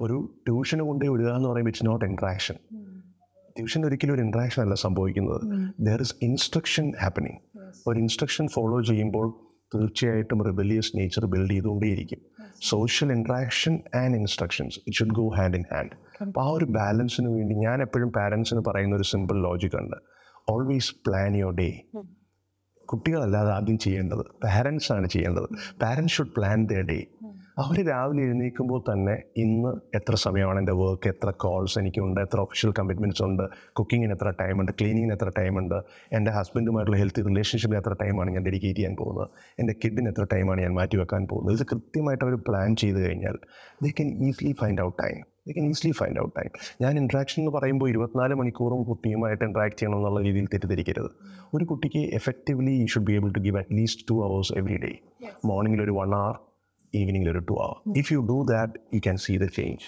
ഒരു ട്യൂഷന് കൊണ്ടുപോയി വിടുക എന്ന് പറയുമ്പോൾ ഇറ്റ്സ് നോട്ട് ഇൻട്രാക്ഷൻ ട്യൂഷൻ ഒരിക്കലും ഒരു ഇൻട്രാക്ഷൻ അല്ല സംഭവിക്കുന്നത് ദർ ഇസ് ഇൻസ്ട്രക്ഷൻ ഹാപ്പനിങ് ഒരു ഇൻസ്ട്രക്ഷൻ ഫോളോ ചെയ്യുമ്പോൾ തീർച്ചയായിട്ടും റിബലിയസ് നേച്ചർ ബിൽഡ് ചെയ്തുകൊണ്ടേയിരിക്കും social interaction and instructions it should go hand in hand അപ്പോൾ ആ ഒരു ബാലൻസിന് വേണ്ടി ഞാൻ എപ്പോഴും പാരൻസിന് പറയുന്ന ഒരു സിമ്പിൾ ലോജിക് ഉണ്ട് ഓൾവേസ് പ്ലാൻ യുവർ ഡേ കുട്ടികളല്ലാതെ ആദ്യം ചെയ്യേണ്ടത് പാരൻസ് ആണ് ചെയ്യേണ്ടത് parents should plan the day അവർ രാവിലെ എഴുന്നേൽക്കുമ്പോൾ തന്നെ ഇന്ന് എത്ര സമയമാണ് എൻ്റെ വർക്ക് എത്ര കോൾസ് എനിക്കുണ്ട് എത്ര ഒഫീഷ്യൽ കമ്മിറ്റ്മെൻറ്റ്സ് ഉണ്ട് കുക്കിങ്ങിന് എത്ര ടൈമുണ്ട് ക്ലീനിങ്ങിന് എത്ര ടൈമുണ്ട് എൻ്റെ ഹസ്ബൻഡുമായിട്ടുള്ള ഹെൽത്ത് റിലേഷൻഷിപ്പിന് എത്ര ടൈമാണ് ഞാൻ ഡെഡിക്കേറ്റ് ചെയ്യാൻ പോകുന്നത് എൻ്റെ കിഡിന് എത്ര ടൈമാണ് ഞാൻ മാറ്റി വെക്കാൻ പോകുന്നത് ഇത് കൃത്യമായിട്ട് അവർ പ്ലാൻ ചെയ്ത് കഴിഞ്ഞാൽ they can easily find out time they can easily find out time ഞാൻ ഇൻട്രാക്ഷൻ എന്ന് പറയുമ്പോൾ ഇരുപത്തിനാല് മണിക്കൂറും കുട്ടിയുമായിട്ട് ഇൻട്രാക്ട് ചെയ്യണം എന്നുള്ള രീതിയിൽ തെറ്റിദ്ധരിക്കരുത് ഒരു കുട്ടിക്ക് effectively you should be able to give at least two hours every day മോർണിംഗിൽ ഒരു വൺ അവർ ഈവനിങ്ങിൽ ഒരു two hour if you do that you can see the change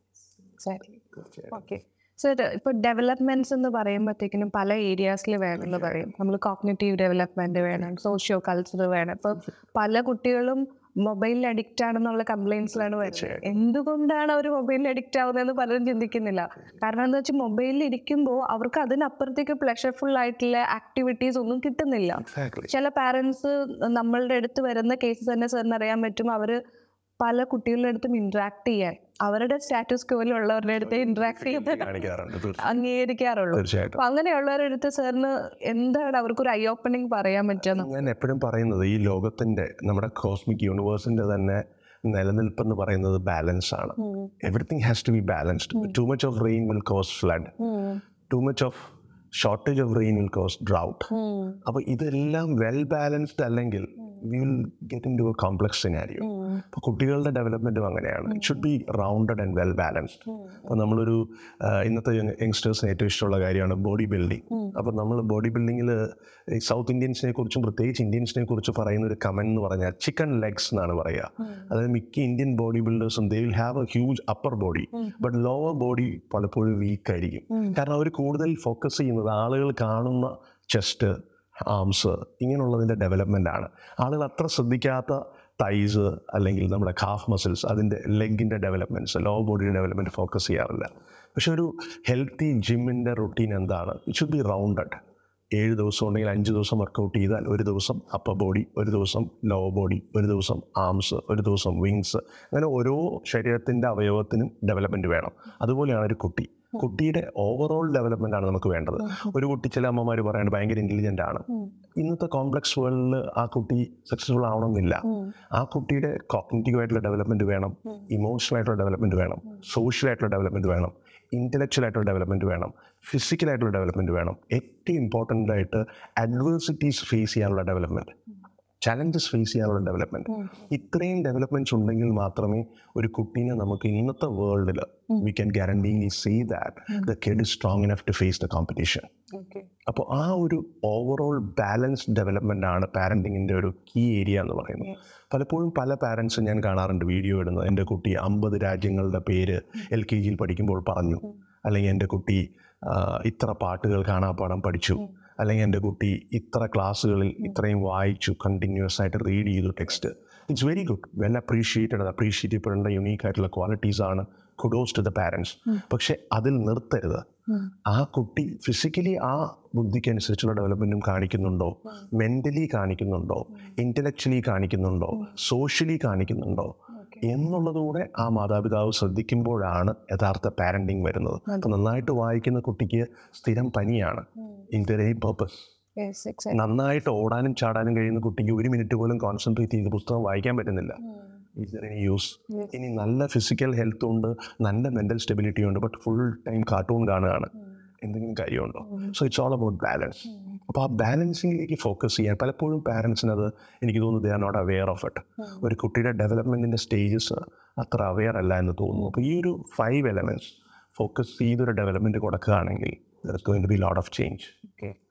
okay so ഇപ്പൊ ഡെവലപ്മെന്റ്സ് എന്ന് പറയുമ്പോഴത്തേക്കിനും പല ഏരിയാസിൽ വേണം എന്ന് പറയും നമ്മൾ കോഗ്നേറ്റീവ് ഡെവലപ്മെന്റ് വേണം സോഷ്യോ കൾച്ചർ വേണം ഇപ്പൊ പല കുട്ടികളും മൊബൈലിൽ അഡിക്റ്റ് ആണെന്നുള്ള കംപ്ലൈൻസിലാണ് വരുന്നത് എന്തുകൊണ്ടാണ് അവർ മൊബൈലിൽ അഡിക്റ്റ് ആവുന്നതെന്ന് പലരും ചിന്തിക്കുന്നില്ല കാരണം എന്താ വെച്ചാൽ മൊബൈലിൽ ഇരിക്കുമ്പോൾ അവർക്ക് അതിനപ്പുറത്തേക്ക് പ്ലഷർഫുൾ ആയിട്ടുള്ള ആക്ടിവിറ്റീസ് ഒന്നും കിട്ടുന്നില്ല എക്സാക്ട്ലി ചില പാരൻസ് നമ്മളുടെ അടുത്ത് വരുന്ന കേസ് തന്നെ സാറിന് അറിയാൻ പറ്റും അവര് പല കുട്ടികളുടെ അടുത്തും ഇന്ററാക്ട് ചെയ്യാൻ അവരുടെ സ്റ്റാറ്റസ് കോയിലുള്ളവരുടെ അടുത്ത് ഇന്ററാക്ട് ചെയ്ത് കാണിക്കാറുണ്ട് തീർച്ചയായും. അംഗീകരിക്കാറുള്ളൂ തീർച്ചയായിട്ടും അപ്പൊ അങ്ങനെയുള്ളവരുടെ അടുത്ത് സാറിന് എന്താണ് അവർക്കൊരു ഐ ഓപ്പണിംഗ് പറയാൻ പറ്റുക ഞാൻ എപ്പോഴും പറയുന്നത് ഈ ലോകത്തിൻ്റെ നമ്മുടെ കോസ്മിക് യൂണിവേഴ്സിൻ്റെ തന്നെ നിലനിൽപ്പെന്ന് പറയുന്നത് ബാലൻസ് ആണ് everything has to be balanced too much of rain will cause flood too much of shortage of rain will cause drought അപ്പോൾ ഇതെല്ലാം വെൽ ബാലൻസ്ഡ് അല്ലെങ്കിൽ we will get in to a complex scenario അപ്പോൾ കുട്ടികളുടെ ഡെവലപ്മെൻറ്റും അങ്ങനെയാണ് it should be rounded and well balanced അപ്പോൾ നമ്മളൊരു ആ, ഇന്നത്തെ യങ്സ്റ്റേഴ്സിന് ഏറ്റവും ഇഷ്ടമുള്ള കാര്യമാണ് ബോഡി ബിൽഡിംഗ് അപ്പോൾ നമ്മൾ ബോഡി ബിൽഡിങ്ങിൽ സൗത്ത് ഇന്ത്യൻസിനെ കുറിച്ചും പ്രത്യേകിച്ച് ഇന്ത്യൻസിനെ കുറിച്ച് പറയുന്ന ഒരു കമന്റ് എന്ന് പറഞ്ഞാൽ ചിക്കൻ ലെഗ്സ് എന്നാണ് പറയുക അതായത് മിക്ക ഇന്ത്യൻ ബോഡി ബിൽഡേഴ്സും they will have a huge upper body but lower body പലപ്പോഴും വീക്ക് ആയിരിക്കും കാരണം അവർ കൂടുതൽ ഫോക്കസ് ചെയ്യുന്നത് ആളുകൾ കാണുന്ന ചെസ്റ്റ് ആംസ് ഇങ്ങനെയുള്ളതിൻ്റെ ഡെവലപ്മെൻ്റ് ആണ് ആളുകൾ അത്ര ശ്രദ്ധിക്കാത്ത തൈസ് അല്ലെങ്കിൽ നമ്മുടെ കാഫ് മസിൽസ് അതിൻ്റെ ലെഗിൻ്റെ ഡെവലപ്മെൻറ്റ്സ് ലോ ബോഡിയുടെ ഡെവലപ്മെൻറ്റ് ഫോക്കസ് ചെയ്യാറില്ല പക്ഷെ ഒരു ഹെൽത്തി ജിമ്മിൻ്റെ റുട്ടീൻ എന്താണ് ഇറ്റ് ഷുഡ് ബി റൗണ്ടഡ് ഏഴ് ദിവസം ഉണ്ടെങ്കിൽ അഞ്ച് ദിവസം വർക്കൗട്ട് ചെയ്താൽ ഒരു ദിവസം അപ്പർ ബോഡി ഒരു ദിവസം ലോവർ ബോഡി ഒരു ദിവസം ആംസ് ഒരു ദിവസം വിങ്സ് അങ്ങനെ ഓരോ ശരീരത്തിൻ്റെ അവയവത്തിനും ഡെവലപ്മെൻറ്റ് വേണം അതുപോലെയാണ് ഒരു കുട്ടി കുട്ടിയുടെ ഓവറോൾ ഡെവലപ്മെൻ്റ് ആണ് നമുക്ക് വേണ്ടത് ഒരു കുട്ടി ചില അമ്മമാർ പറയാണ്ട് ഭയങ്കര ഇൻ്റലിജൻ്റ് ആണ് ഇന്നത്തെ കോംപ്ലക്സ് വേൾഡിൽ ആ കുട്ടി സക്സസ്ഫുൾ ആവണമെന്നില്ല ആ കുട്ടിയുടെ കോഗ്നിറ്റീവ് ആയിട്ടുള്ള ഡെവലപ്മെൻറ്റ് വേണം ഇമോഷണൽ ആയിട്ടുള്ള ഡെവലപ്മെൻറ്റ് വേണം സോഷ്യൽ ആയിട്ടുള്ള ഡെവലപ്മെൻറ്റ് വേണം ഇൻ്റലക്ച്വൽ ആയിട്ടുള്ള ഡെവലപ്മെൻറ്റ് വേണം ഫിസിക്കൽ ആയിട്ടുള്ള ഡെവലപ്മെൻറ്റ് വേണം ഏറ്റവും ഇമ്പോർട്ടൻ്റ് ആയിട്ട് അഡ്വേഴ്സിറ്റീസ് ഫേസ് ചെയ്യാനുള്ള ഡെവലപ്മെൻറ്റ് ചലഞ്ചസ് ഫേസ് ചെയ്യാനുള്ള ഡെവലപ്മെൻറ്റ് ഇത്രയും ഡെവലപ്മെൻറ്റ്സ് ഉണ്ടെങ്കിൽ മാത്രമേ ഒരു കുട്ടീനെ നമുക്ക് ഇന്നത്തെ വേൾഡിൽ we can guaranteedly say that the kid is strong enough to face the competition അപ്പോൾ ആ ഒരു ഓവറോൾ ബാലൻസ്ഡ് ഡെവലപ്മെൻ്റ് ആണ് പാരൻറ്റിങ്ങിൻ്റെ ഒരു കീ ഏരിയ എന്ന് പറയുന്നത് പലപ്പോഴും പല പാരൻസും ഞാൻ കാണാറുണ്ട് വീഡിയോ ഇടുന്നത് എൻ്റെ കുട്ടി അമ്പത് രാജ്യങ്ങളുടെ പേര് എൽ കെ ജിയിൽ പഠിക്കുമ്പോൾ പറഞ്ഞു അല്ലെങ്കിൽ എൻ്റെ കുട്ടി ആ, ഇത്ര പാട്ടുകൾ കാണാപ്പാടം പഠിച്ചു അല്ലെങ്കിൽ എൻ്റെ കുട്ടി ഇത്ര ക്ലാസ്സുകളിൽ ഇത്രയും വായിച്ചു കണ്ടിന്യൂസ് ആയിട്ട് റീഡ് ചെയ്തു text it's very good well appreciated appreciate ചെയ്യപ്പെടേണ്ട യുണീക്ക് ആയിട്ടുള്ള ക്വാളിറ്റീസ് ആണ് കുഡോസ് ടു ദ പാരൻസ് പക്ഷെ അതിൽ നിർത്തരുത് ആ കുട്ടി ഫിസിക്കലി ആ ബുദ്ധിക്ക് അനുസരിച്ചുള്ള ഡെവലപ്മെൻറ്റും കാണിക്കുന്നുണ്ടോ മെൻ്റലി കാണിക്കുന്നുണ്ടോ ഇൻ്റലക്ച്വലി കാണിക്കുന്നുണ്ടോ സോഷ്യലി കാണിക്കുന്നുണ്ടോ എന്നുള്ളതുകൂടെ ആ മാതാപിതാവ് ശ്രദ്ധിക്കുമ്പോഴാണ് യഥാർത്ഥ പാരൻറ്റിങ് വരുന്നത് അപ്പം നന്നായിട്ട് വായിക്കുന്ന കുട്ടിക്ക് സ്ഥിരം പനിയാണ് ഇൻ ദ പർപ്പസ് നന്നായിട്ട് ഓടാനും ചാടാനും കഴിയുന്ന കുട്ടിക്ക് ഒരു മിനിറ്റ് പോലും കോൺസെൻട്രേറ്റ് ചെയ്ത് പുസ്തകം വായിക്കാൻ പറ്റുന്നില്ല ഈസ് ദർ എനി യൂസ് ഇനി നല്ല ഫിസിക്കൽ ഹെൽത്ത് ഉണ്ട് നല്ല മെൻ്റൽ സ്റ്റെബിലിറ്റി ഉണ്ട് ബട്ട് ഫുൾ ടൈം കാർട്ടൂൺ കാണുകയാണ് എന്തെങ്കിലും കാര്യമുണ്ടോ so it's all about balance അപ്പോൾ ആ ബാലൻസിങ്ങിലേക്ക് ഫോക്കസ് ചെയ്യാൻ പലപ്പോഴും പാരൻസിന് അത് എനിക്ക് തോന്നുന്നു they are not aware of it ഒരു കുട്ടിയുടെ ഡെവലപ്മെൻറ്റിൻ്റെ സ്റ്റേജസ് അത്ര അവെയർ അല്ല എന്ന് തോന്നുന്നു അപ്പോൾ ഈ ഒരു ഫൈവ് എലമെൻറ്റ്സ് ഫോക്കസ് ചെയ്തൊരു ഡെവലപ്മെൻറ്റ് കൊടുക്കുകയാണെങ്കിൽ there is going to be lot of change okay